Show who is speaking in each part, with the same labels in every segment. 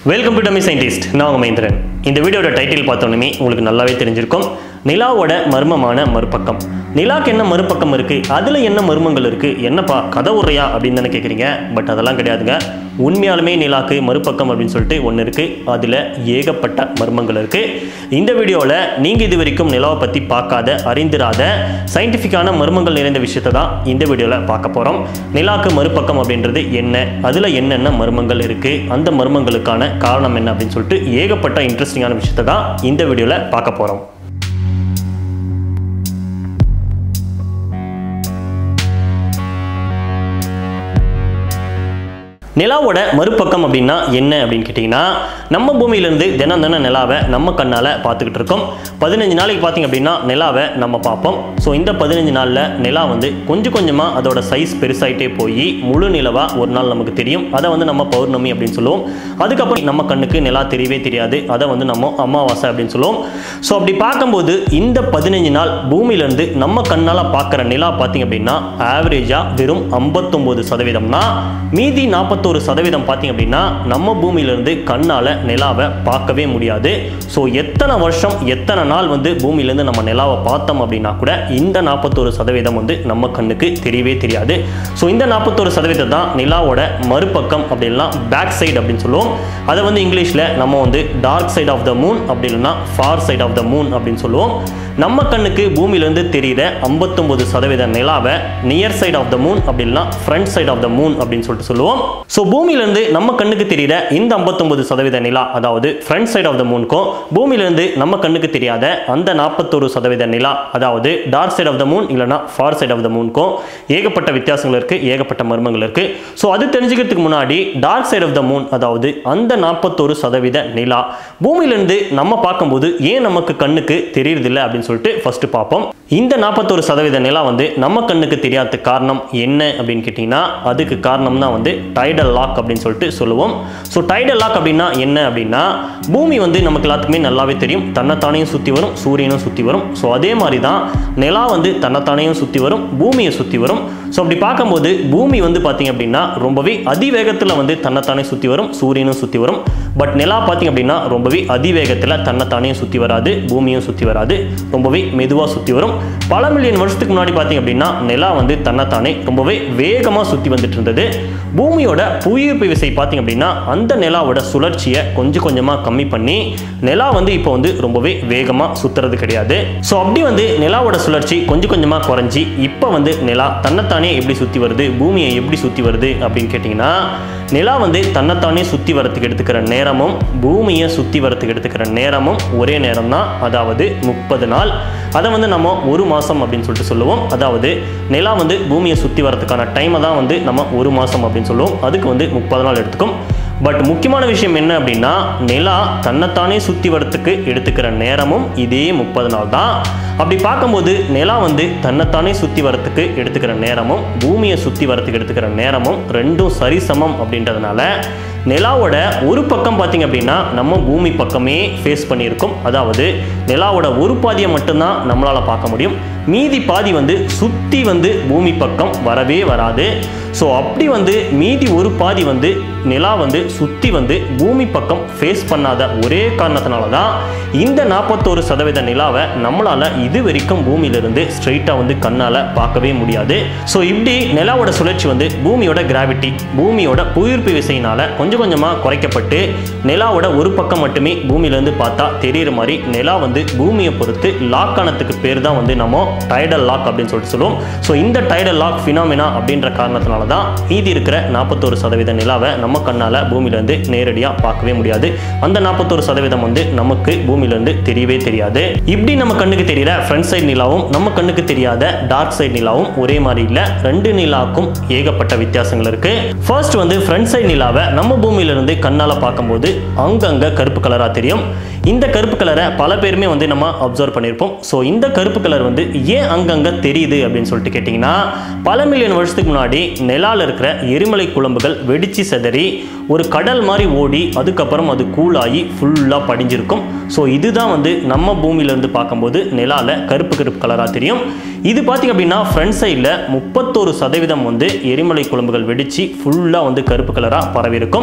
Speaker 1: welcome to dummy scientist நான் உங்க மகேந்திரன் இந்த வீடியோட டைட்டில் பார்த்தோன்னே உங்களுக்கு நல்லாவே தெரிஞ்சிருக்கும் நிலாவோட மர்மமான மறுபக்கம் நிலாக்கு என்ன மறுபக்கம் இருக்கு அதுல என்ன மர்மங்கள் இருக்கு என்னப்பா கதை உரையா அப்படின்னு தானே கேட்குறீங்க பட் அதெல்லாம் கிடையாதுங்க உண்மையாலுமே நிலாக்கு மறுபக்கம் அப்படின்னு சொல்லிட்டு ஒன்று இருக்கு அதுல ஏகப்பட்ட மர்மங்கள் இருக்கு இந்த வீடியோவில் நீங்க இது வரைக்கும் நிலாவை பத்தி பார்க்காத அறிந்திராத சயின்டிஃபிக்கான மர்மங்கள் நிறைந்த விஷயத்தை தான் இந்த வீடியோவில் பார்க்க போறோம் நிலாக்கு மறுபக்கம் அப்படின்றது என்ன அதுல என்னென்ன மர்மங்கள் இருக்கு அந்த மர்மங்களுக்கான காரணம் என்ன அப்படின்னு சொல்லிட்டு ஏகப்பட்ட இன்ட்ரெஸ்டிங்கான விஷயத்தை தான் இந்த வீடியோவில் பார்க்க போறோம் நிலாவோட மறுபக்கம் அப்படின்னா என்ன அப்படின்னு கேட்டிங்கன்னா நம்ம பூமியிலேருந்து தினம் தினம் நிலாவை நம்ம கண்ணால் பார்த்துக்கிட்டு இருக்கோம் பதினஞ்சு நாளைக்கு பார்த்தீங்க அப்படின்னா நிலாவை நம்ம பார்ப்போம் ஸோ இந்த பதினஞ்சு நாளில் நிலா வந்து கொஞ்சம் கொஞ்சமாக அதோட சைஸ் பெருசாயிட்டே போய் முழு நிலவாக ஒரு நாள் நமக்கு தெரியும் அதை வந்து நம்ம பௌர்ணமி அப்படின்னு சொல்லுவோம் அதுக்கப்புறம் நம்ம கண்ணுக்கு நிலா தெரியவே தெரியாது அதை வந்து நம்ம அமாவாசை அப்படின்னு சொல்லுவோம் ஸோ அப்படி பார்க்கும்போது இந்த பதினஞ்சு நாள் பூமியிலேருந்து நம்ம கண்ணால் பார்க்குற நிலா பார்த்தீங்க அப்படின்னா ஆவரேஜாக வெறும் ஐம்பத்தொம்போது சதவீதம்னா மீதி நாற்பத்தோரு சதவீதம் பார்த்தீங்க அப்படின்னா நம்ம பூமியிலேருந்து கண்ணால் நிலாவை பார்க்கவே முடியாது ஸோ எத்தனை வருஷம் எத்தனை நாள் வந்து பூமியிலேருந்து நம்ம நிலாவை பார்த்தோம் அப்படின்னா கூட இந்த நாற்பத்தோரு சதவீதம் வந்து நம்ம கண்ணுக்கு தெரியவே தெரியாது ஸோ இந்த நாற்பத்தோரு சதவீதம் தான் நிலாவோட மறுபக்கம் அப்படின்லாம் பேக் சைடு அப்படின்னு சொல்லுவோம் அதை வந்து இங்கிலீஷில் நம்ம வந்து dark side of the moon அப்படி இல்லைன்னா far side of the moon அப்படின்னு சொல்லுவோம் நம்ம கண்ணுக்கு பூமியிலேருந்து தெரிகிற ஐம்பத்தொம்பது சதவீத நிலாவை near side of the moon அப்படி இல்லைன்னா front side of the moon அப்படின்னு சொல்லிட்டு சொல்லுவோம் ஸோ பூமியிலேருந்து நம்ம கண்ணுக்கு தெரிகிற இந்த ஐம்பத்தொம்பது சதவீத நிலா அதாவது ஃப்ரண்ட் சைட் ஆஃப் த மூனுக்கும் பூமியிலேருந்து நம்ம கண்ணுக்கு தெரியாத அந்த நாற்பத்தொரு சதவீத நிலா அதாவது dark side of the moon இல்லைனா ஃபார் சைட் ஆஃப் த மூனுக்கும் ஏகப்பட்ட வித்தியாசங்கள் இருக்குது ஏகப்பட்ட மர்மங்கள் இருக்குது ஸோ அது தெரிஞ்சுக்கிறதுக்கு முன்னாடி dark side of the moon அதாவது அந்த நாற்பத்தொரு சதவீத நிலா பூமியிலேருந்து நம்ம பார்க்கும்போது ஏன் நமக்கு கண்ணுக்கு தெரியறதில்ல அப்படின்னு சொல்லிட்டு ஃபர்ஸ்ட் பார்ப்போம் இந்த நாற்பத்தொரு சதவீத நிலா வந்து நம்ம கண்ணுக்கு தெரியாததுக்கு காரணம் என்ன அப்படின்னு கேட்டிங்கன்னா அதுக்கு காரணம் தான் வந்து டைடல் லாக் அப்படின்னு சொல்லிட்டு சொல்லுவோம் ஸோ டைடல் லாக் அப்படின்னா என்ன அப்படின்னா பூமி வந்து நமக்கு எல்லாத்துக்குமே நல்லாவே தெரியும் தன்னைத்தானையும் சுற்றி வரும் சூரியனும் சுற்றி வரும் ஸோ அதே மாதிரி தான் நிலா வந்து தன்னைத்தானையும் சுற்றி வரும் பூமியை சுற்றி வரும் ஸோ அப்படி பார்க்கும்போது பூமி வந்து பார்த்தீங்க அப்படின்னா ரொம்பவே அதிவேகத்தில் வந்து தன்னைத்தானே சுற்றி வரும் சூரியனும் சுற்றி வரும் பட் நிலா பார்த்தீங்க அப்படின்னா ரொம்பவே அதிவேகத்தில் தன்னைத்தானே சுற்றி வராது பூமியும் சுற்றி வராது ரொம்பவே மெதுவாக சுற்றி வரும் பல மில்லியன் வருஷத்துக்கு முன்னாடி பார்த்தீங்க அப்படின்னா நிலா வந்து தன்னைத்தானே ரொம்பவே வேகமாக சுற்றி வந்துட்டு இருந்தது பூமியோட புவியீர்ப்பு விசை பார்த்தீங்க அப்படின்னா அந்த நிலாவோட சுழற்சியை கொஞ்சம் கொஞ்சமாக கம்மி பண்ணி நிலா வந்து இப்போ வந்து ரொம்பவே வேகமாக சுற்றுறது கிடையாது ஸோ அப்படி வந்து நிலாவோட சுழற்சி கொஞ்சம் கொஞ்சமாக குறைஞ்சி இப்போ வந்து நிலா தன்னைத்தானே எப்படி சுற்றி வருது பூமியை எப்படி சுற்றி வருது அப்படின்னு கேட்டிங்கன்னா நிலா வந்து தன்னைத்தானே சுற்றி வரத்துக்கு எடுத்துக்கிற நேரமும் பூமியை சுற்றி வரத்துக்கு எடுத்துக்கிற நேரமும் ஒரே நேரம் தான் அதாவது முப்பது நாள் அதை வந்து நம்ம ஒரு மாதம் அப்படின்னு சொல்லிட்டு சொல்லுவோம் அதாவது நிலா வந்து பூமியை சுற்றி வரதுக்கான டைமை தான் வந்து நம்ம ஒரு மாதம் அப்படின்னு சொல்லுவோம் அதுக்கு வந்து முப்பது நாள் எடுத்துக்கும் பட் முக்கியமான விஷயம் என்ன அப்படின்னா நிலா தன்னைத்தானே சுற்றி வரத்துக்கு எடுத்துக்கிற நேரமும் இதே முப்பது நாள் தான் அப்படி பார்க்கும்போது நிலா வந்து தன்னைத்தானே சுற்றி வரத்துக்கு எடுத்துக்கிற நேரமும் பூமியை சுற்றி வரத்துக்கு எடுத்துக்கிற நேரமும் ரெண்டும் சரிசமம் அப்படின்றதுனால நிலாவோட ஒரு பக்கம் பார்த்தீங்க அப்படின்னா நம்ம பூமி பக்கமே ஃபேஸ் பண்ணியிருக்கோம் அதாவது நிலாவோட ஒரு பாதியை மட்டும்தான் நம்மளால் பார்க்க முடியும் மீதி பாதி வந்து சுற்றி வந்து பூமி பக்கம் வரவே வராது ஸோ அப்படி வந்து மீதி ஒரு பாதி வந்து நிலா வந்து சுற்றி வந்து பூமி பக்கம் ஃபேஸ் பண்ணாத ஒரே காரணத்தினால தான் இந்த நாற்பத்தோரு சதவீத நிலாவை நம்மளால் இது வரைக்கும் பூமியிலிருந்து ஸ்ட்ரெயிட்டாக வந்து கண்ணால் பார்க்கவே முடியாது ஸோ இப்படி நிலாவோட சுழற்சி வந்து பூமியோட கிராவிட்டி பூமியோட புவியீர்ப்பு விசையினால் கொஞ்சம் கொஞ்சமாக குறைக்கப்பட்டு நிலாவோட ஒரு பக்கம் மட்டுமே பூமியிலேருந்து பார்த்தா தெரியிற மாதிரி நிலா வந்து பூமியை பொறுத்து லாக் ஆனதுக்கு பேர் தான் வந்து நம்ம டைடல் லாக் அப்படின்னு சொல்லிட்டு சொல்லுவோம் ஸோ இந்த டைடல் லாக் ஃபினாமினா அப்படின்ற காரணத்தினால தான் மீதி இருக்கிற நாற்பத்தோரு சதவீத நிலாவை நம்ம கண்ணால் பூமியிலேருந்து நேரடியாக பார்க்கவே முடியாது அந்த நாற்பத்தோரு சதவீதம் வந்து நமக்கு பூமியிலேருந்து தெரியவே தெரியாது இப்படி நம்ம கண்ணுக்கு தெரியிற ஃப்ரண்ட் சைடு நிலாவும் நம்ம கண்ணுக்கு தெரியாத டார்க் சைடு நிலாவும் ஒரே மாதிரி இல்லை ரெண்டு நிலாவுக்கும் ஏகப்பட்ட வித்தியாசங்கள் இருக்கு ஃபர்ஸ்ட் வந்து ஃப்ரண்ட் சைடு நிலாவை நம்ம பூமியிலிருந்து கண்ணால் பார்க்கும்போது அங்கங்கே கருப்பு கலராக தெரியும் இந்த கருப்பு கலரை பல பேருமே வந்து நம்ம அப்சர்வ் பண்ணியிருப்போம் ஸோ இந்த கருப்பு கலர் வந்து ஏன் அங்கங்கே தெரியுது அப்படின்னு சொல்லிட்டு கேட்டிங்கன்னா பல மில்லியன் வருஷத்துக்கு முன்னாடி நிலால இருக்கிற எரிமலை குழம்புகள் வெடிச்சு செதறி ஒரு கடல் மாதிரி ஓடி அதுக்கப்புறம் அது கூலாகி ஃபுல்லாக படிஞ்சிருக்கும் ஸோ இதுதான் வந்து நம்ம பூமியிலேருந்து பார்க்கும்போது நிலால கருப்பு கருப்பு கலராக தெரியும் இது பார்த்திங்க அப்படின்னா ஃப்ரண்ட் சைடில் முப்பத்தோரு சதவீதம் வந்து எரிமலை குழம்புகள் வெடிச்சு ஃபுல்லாக வந்து கருப்பு கலராக பரவி இருக்கும்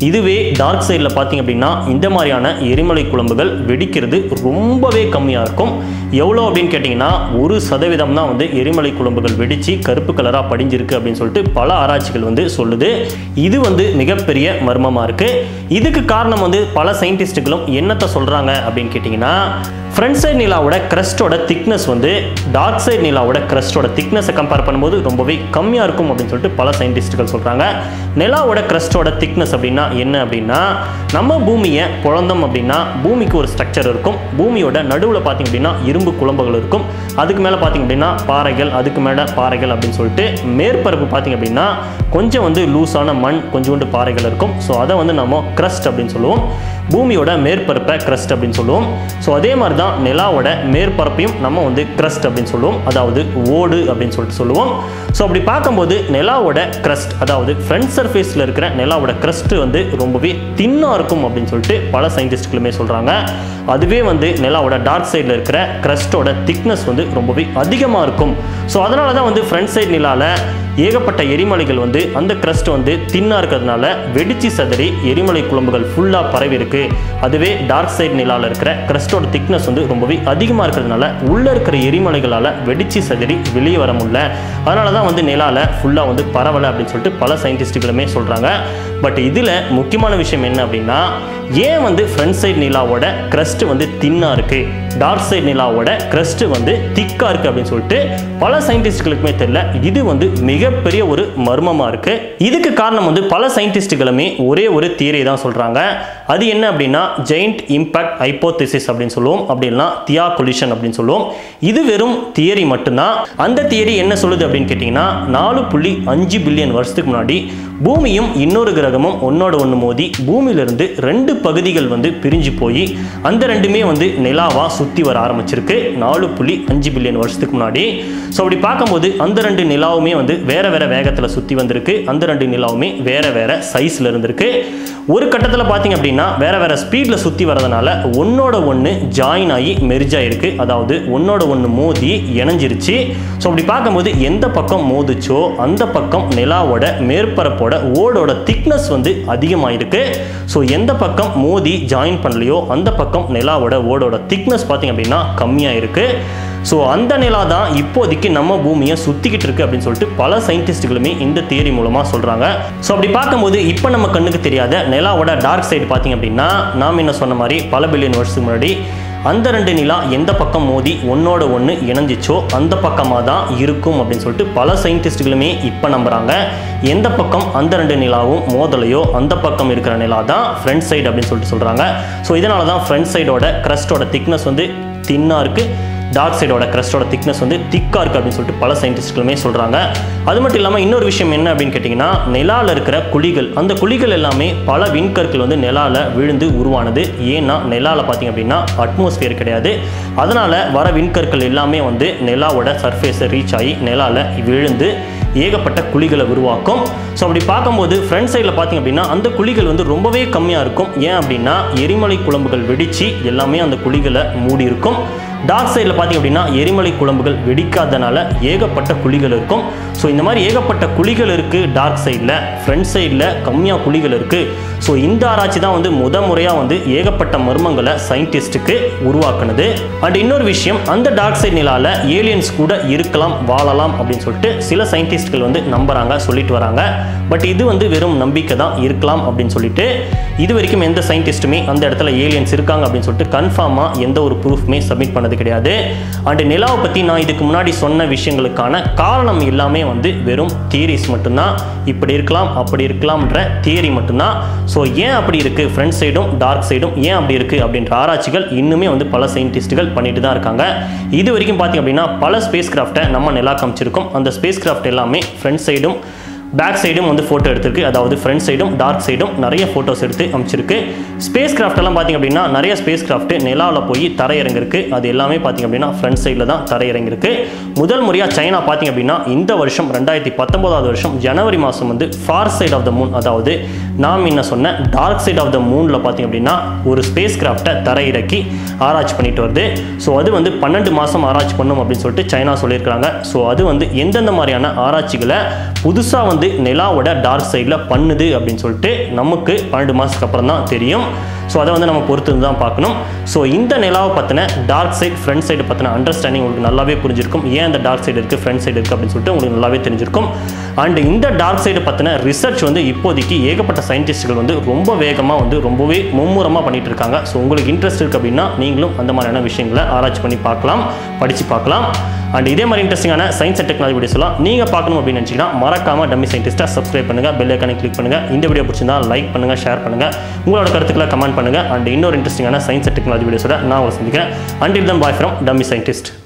Speaker 1: இதுவே டார்க் சைடில் பார்த்தீங்க அப்படின்னா இந்த மாதிரியான எரிமலை குழம்புகள் வெடிக்கிறது ரொம்பவே கம்மியாக இருக்கும் எவ்வளோ அப்படின்னு கேட்டிங்கன்னா ஒரு சதவீதம் தான் வந்து எரிமலை குழம்புகள் வெடித்து கருப்பு கலராக படிஞ்சிருக்கு அப்படின்னு சொல்லிட்டு பல ஆராய்ச்சிகள் வந்து சொல்லுது இது வந்து மிகப்பெரிய மர்மமாக இருக்குது இதுக்கு காரணம் வந்து பல சயின்டிஸ்ட்டுகளும் என்னத்தை சொல்கிறாங்க அப்படின்னு கேட்டிங்கன்னா ஃப்ரண்ட் சைடு நிலாவோட கிரஸ்டோட திக்னஸ் வந்து டார்க் சைடு நிலாவோட கிரஸ்டோட திக்னஸை கம்பேர் பண்ணும்போது ரொம்பவே கம்மியாக இருக்கும் அப்படின்னு சொல்லிட்டு பல சயின்டிஸ்ட்டுகள் சொல்கிறாங்க நிலாவோட கிரஸ்டோட திக்னஸ் அப்படின்னா என்ன அப்படின்னா நம்ம பூமியை குழந்தம் அப்படின்னா பூமிக்கு ஒரு ஸ்ட்ரக்சர் இருக்கும் பூமியோட நடுவில் பார்த்திங்க அப்படின்னா இரும்பு குழம்புகள் இருக்கும் அதுக்கு மேலே பார்த்திங்க அப்படின்னா பாறைகள் அதுக்கு மேலே பாறைகள் அப்படின்னு சொல்லிட்டு மேற்பரப்பு பார்த்திங்க அப்படின்னா கொஞ்சம் வந்து லூஸான மண் கொஞ்சோண்டு பாறைகள் இருக்கும் ஸோ அதை வந்து நம்ம கிரஸ்ட் அப்படின்னு சொல்லுவோம் பூமியோட மேற்பரப்பை கிரஸ்ட் அப்படின்னு சொல்லுவோம் ஸோ அதே மாதிரி தான் நிலாவோட மேற்பரப்பையும் நம்ம வந்து கிரஸ்ட் அப்படின்னு சொல்லுவோம் அதாவது ஓடு அப்படின்னு சொல்லிட்டு சொல்லுவோம் ஸோ அப்படி பார்க்கும்போது நிலாவோட கிரஸ்ட் அதாவது ஃப்ரண்ட் சர்ஃபேஸில் இருக்கிற நிலாவோட கிரஸ்ட் வந்து ரொம்பவே தின்னாக இருக்கும் அப்படின்னு சொல்லிட்டு பல சயின்டிஸ்ட்களுமே சொல்கிறாங்க அதுவே வந்து நிலாவோட டார்க் சைடில் இருக்கிற கிரஸ்டோட திக்னஸ் வந்து ரொம்பவே அதிகமாக இருக்கும் ஸோ அதனால தான் வந்து ஃப்ரண்ட் சைடு நிலாவில் ஏகப்பட்ட எரிமலைகள் வந்து அந்த கிரஸ்ட் வந்து தின்னாக இருக்கிறதுனால வெடிச்சு சதறி எரிமலை குழம்புகள் ஃபுல்லாக பரவி இருக்கு அதுவே டார்க் சைடு நிலாவில் இருக்கிற கிரஸ்டோட திக்னஸ் வந்து ரொம்பவே அதிகமாக இருக்கிறதுனால உள்ளே இருக்கிற எரிமலைகளால் வெடிச்சு சதறி வெளியே வர முடியல அதனால தான் வந்து நிலாவில் ஃபுல்லாக வந்து பரவலை அப்படின்னு சொல்லிட்டு பல சயின்டிஸ்ட்டுகளுமே சொல்கிறாங்க பட் இதில் முக்கியமான விஷயம் என்ன அப்படின்னா ஏன் வந்து ஃப்ரண்ட் சைடு நிலாவோட கிரஸ்ட் வந்து தின்னாக இருக்குது டார்க் சைடு நிலாவோட கிரஸ்ட் வந்து திக்காக இருக்குது அப்படின்னு சொல்லிட்டு பல சயின்டிஸ்ட்களுக்குமே தெரியல இது வந்து மிகப்பெரிய ஒரு மர்மமாக இருக்குது இதுக்கு காரணம் வந்து பல சயின்டிஸ்ட்டுகளுமே ஒரே ஒரு தியரி தான் சொல்கிறாங்க அது என்ன அப்படின்னா ஜெயிண்ட் இம்பாக்ட் ஹைப்போதிசிஸ் அப்படின்னு சொல்லுவோம் அப்படின்னா தியா கொலிஷன் அப்படின்னு சொல்லுவோம் இது வெறும் தியரி மட்டும்தான் அந்த தியரி என்ன சொல்லுது அப்படின்னு கேட்டிங்கன்னா நாலு புள்ளி அஞ்சு பில்லியன் வருஷத்துக்கு முன்னாடி பூமியும் இன்னொரு கிரகமும் ஒன்னோட ஒன்று மோதி பூமியிலிருந்து ரெண்டு பகுதிகள் வந்து பிரிஞ்சு போய் அந்த ரெண்டுமே வந்து நிலாவா சுற்றி வர ஆரம்பிச்சிருக்கு நாலு புள்ளி அஞ்சு பில்லியன் வருஷத்துக்கு முன்னாடி ஸோ அப்படி பார்க்கும்போது அந்த ரெண்டு நிலாவுமே வந்து வேற வேற வேகத்தில் சுற்றி வந்திருக்கு அந்த ரெண்டு நிலாவுமே வேற வேற சைஸில் இருந்திருக்கு ஒரு கட்டத்தில் பார்த்தீங்க அப்படின்னா வேற வேற ஸ்பீடில் சுற்றி வரதுனால ஒன்னோட ஒன்று ஜாயின் ஆகி மெர்ஜ் ஆயிருக்கு அதாவது ஒன்னோட ஒன்று மோதி இணைஞ்சிருச்சு ஸோ அப்படி பார்க்கும்போது எந்த பக்கம் மோதுச்சோ அந்த பக்கம் நிலாவோட மேற்பரப்போட ஓடோட திக்னஸ் வந்து அதிகமாயிருக்கு ஸோ எந்த பக்கம் மோதி ஜாயின் பண்ணலையோ அந்த பக்கம் நிலாவோட ஓடோட திக்னஸ் பார்த்தீங்க அப்படின்னா கம்மியாக இருக்கு ஸோ அந்த நிலா தான் இப்போதைக்கு நம்ம பூமியை சுற்றிக்கிட்டு இருக்கு அப்படின்னு சொல்லிட்டு பல சயின்டிஸ்ட்டுகளுமே இந்த தியரி மூலமாக சொல்கிறாங்க ஸோ அப்படி பார்க்கும்போது இப்போ நம்ம கண்ணுக்கு தெரியாத நிலாவோட டார்க் சைடு பார்த்தீங்க அப்படின்னா நாம் என்ன சொன்ன மாதிரி பல பில்லியன் வருஷத்துக்கு முன்னாடி அந்த ரெண்டு நிலா எந்த பக்கம் மோதி ஒன்னோட ஒன்று இணைஞ்சிச்சோ அந்த பக்கமாக தான் இருக்கும் அப்படின்னு சொல்லிட்டு பல சயின்டிஸ்ட்டுகளுமே இப்போ நம்புகிறாங்க எந்த பக்கம் அந்த ரெண்டு நிலாவும் மோதலையோ அந்த பக்கம் இருக்கிற நிலா தான் ஃப்ரண்ட் சைடு அப்படின்னு சொல்லிட்டு சொல்கிறாங்க ஸோ இதனால தான் ஃப்ரண்ட் சைடோட கிரஸ்டோட திக்னஸ் வந்து தின்னாக இருக்குது டார்க் சைடோட கிரஸ்டோட திக்னஸ் வந்து திக்காக இருக்குது அப்படின்னு சொல்லிட்டு பல சயின்டிஸ்ட்களுமே சொல்கிறாங்க அது மட்டும் இல்லாமல் இன்னொரு விஷயம் என்ன அப்படின்னு கேட்டிங்கன்னா நிலாவில் இருக்கிற குழிகள் அந்த குழிகள் எல்லாமே பல விண்கற்கள் வந்து நிலாவில் விழுந்து உருவானது ஏன்னா நிலாவில் பார்த்தீங்க அப்படின்னா அட்மாஸ்பியர் கிடையாது அதனால் வர விண்கற்கள் எல்லாமே வந்து நிலாவோட சர்ஃபேஸை ரீச் ஆகி நிலாவில் விழுந்து ஏகப்பட்ட குழிகளை உருவாக்கும் ஸோ அப்படி பார்க்கும்போது ஃப்ரண்ட் சைடில் பார்த்தீங்க அப்படின்னா அந்த குழிகள் வந்து ரொம்பவே கம்மியாக இருக்கும் ஏன் அப்படின்னா எரிமலை குழம்புகள் வெடித்து எல்லாமே அந்த குழிகளை மூடி இருக்கும் டார்க் சைடில் பார்த்தீங்க அப்படின்னா எரிமலை குழம்புகள் வெடிக்காதனால ஏகப்பட்ட குழிகள் இருக்கும் ஸோ இந்த மாதிரி ஏகப்பட்ட குழிகள் இருக்குது டார்க் சைடில் ஃப்ரண்ட் சைடில் கம்மியாக குழிகள் இருக்குது ஸோ இந்த ஆராய்ச்சி தான் வந்து முத முறையாக வந்து ஏகப்பட்ட மர்மங்களை சயின்டிஸ்ட்டுக்கு உருவாக்குனது அண்ட் இன்னொரு விஷயம் அந்த டார்க் சைடு நிலாவில் ஏலியன்ஸ் கூட இருக்கலாம் வாழலாம் அப்படின்னு சொல்லிட்டு சில சயின்டிஸ்ட்கள் வந்து நம்புறாங்க சொல்லிட்டு வராங்க பட் இது வந்து வெறும் நம்பிக்கை தான் இருக்கலாம் அப்படின்னு சொல்லிட்டு இது வரைக்கும் எந்த சயின்டிஸ்ட்டுமே அந்த இடத்துல ஏலியன்ஸ் இருக்காங்க அப்படின்னு சொல்லிட்டு கன்ஃபார்மாக எந்த ஒரு ப்ரூஃப்மே சப்மிட் பண்ணது கிடையாது அண்ட் நிலாவை பற்றி நான் இதுக்கு முன்னாடி சொன்ன விஷயங்களுக்கான காரணம் எல்லாமே வந்து வெறும் தியரிஸ் மட்டும்தான் இப்படி இருக்கலாம் அப்படி இருக்கலாம்ன்ற தியரி மட்டும்தான் ஸோ ஏன் அப்படி இருக்குது ஃப்ரண்ட் சைடும் டார்க் சைடும் ஏன் அப்படி இருக்குது அப்படின்ற ஆராய்ச்சிகள் இன்னுமே வந்து பல சயின்டிஸ்ட்டுகள் பண்ணிட்டு தான் இருக்காங்க இது வரைக்கும் பார்த்தீங்க அப்படின்னா பல ஸ்பேஸ் கிராஃப்டை நம்ம நிலா காமிச்சிருக்கோம் அந்த ஸ்பேஸ் கிராஃப்ட் எல்லாமே ஃப்ரண்ட் சைடும் பேக் சைடும் வந்து ஃபோட்டோ எடுத்திருக்கு அதாவது ஃப்ரண்ட் சைடும் டார்க் சைடும் நிறைய ஃபோட்டோஸ் எடுத்து அமைச்சிருக்கு ஸ்பேஸ் கிராஃப்ட் எல்லாம் பார்த்தீங்க அப்படின்னா நிறைய ஸ்பேஸ் கிராஃப்ட் நிலாவில் போய் தரையிறங்கிருக்கு அது எல்லாமே பார்த்தீங்க அப்படின்னா ஃப்ரண்ட் சைடில் தான் தரையிறங்கிருக்கு முதல் முறையாக சைனா பார்த்தீங்க அப்படின்னா இந்த வருஷம் ரெண்டாயிரத்தி பத்தொம்போதாவது வருஷம் ஜனவரி மாதம் வந்து far side of the moon அதாவது நாம் என்ன சொன்ன டார்க் சைட் ஆஃப் த மூனில் பார்த்தீங்க அப்படின்னா ஒரு ஸ்பேஸ் கிராஃப்டை தரையிறக்கி ஆராய்ச்சி பண்ணிட்டு வருது ஸோ அது வந்து பன்னெண்டு மாதம் ஆராய்ச்சி பண்ணும் அப்படின்னு சொல்லிட்டு சைனா சொல்லியிருக்காங்க ஸோ அது வந்து எந்தெந்த மாதிரியான ஆராய்ச்சிகளை புதுசாக வந்து நிலாவோட டார்க் சைடில் பண்ணுது அப்படின்னு சொல்லிட்டு நமக்கு பன்னெண்டு மாதத்துக்கு அப்புறம் தான் தெரியும் ஸோ அதை வந்து நம்ம பொறுத்து தான் பார்க்கணும் ஸோ இந்த நிலாவை பற்றின டார்க் சைடு ஃப்ரண்ட் சைடு பற்றின அண்டர்ஸ்டாண்டிங் உங்களுக்கு நல்லாவே புரிஞ்சிருக்கும் ஏன் அந்த டார்க் சைடு இருக்குது ஃப்ரண்ட் சைடு இருக்குது அப்படின்னு சொல்லிட்டு உங்களுக்கு நல்லாவே தெரிஞ்சிருக்கும் அண்ட் இந்த டார்க் சைடு பற்றின ரிசர்ச் வந்து இப்போதைக்கு ஏகப்பட்ட சயின்டிஸ்ட்கள் வந்து ரொம்ப வேகமாக வந்து ரொம்பவே மும்முரமாக பண்ணிட்டு இருக்காங்க ஸோ உங்களுக்கு இன்ட்ரெஸ்ட் இருக்குது அப்படின்னா நீங்களும் அந்த மாதிரியான விஷயங்களை ஆராய்ச்சி பண்ணி பார்க்கலாம் படித்து பார்க்கலாம் அண்ட் இதே மாதிரி இன்ட்ரெஸ்டிங்கான சயின்ஸ் அண்ட் டெக்னாலஜி வீடியோஸ்லாம் நீங்கள் பார்க்கணும் அப்படின்னு நினச்சிங்கன்னா மறக்காம டம்மி சயின்டிஸ்ட்டை சப்ஸ்கிரைப் பண்ணுங்கள் பெல் ஐக்கானை கிளிக் பண்ணுங்கள் இந்த வீடியோ பிடிச்சிருந்தா லைக் பண்ணுங்கள் ஷேர் பண்ணுங்கள் உங்களோட கருத்துக்களை கமெண்ட் பண்ணுங்கள் அண்ட் இன்னொரு இன்ட்ரெஸ்டிங்கான சயின்ஸ் அண்ட் டெக்னாலஜி வீடியோஸோட நான் உங்களை சந்திக்கிறேன் and then bye from Dummy scientist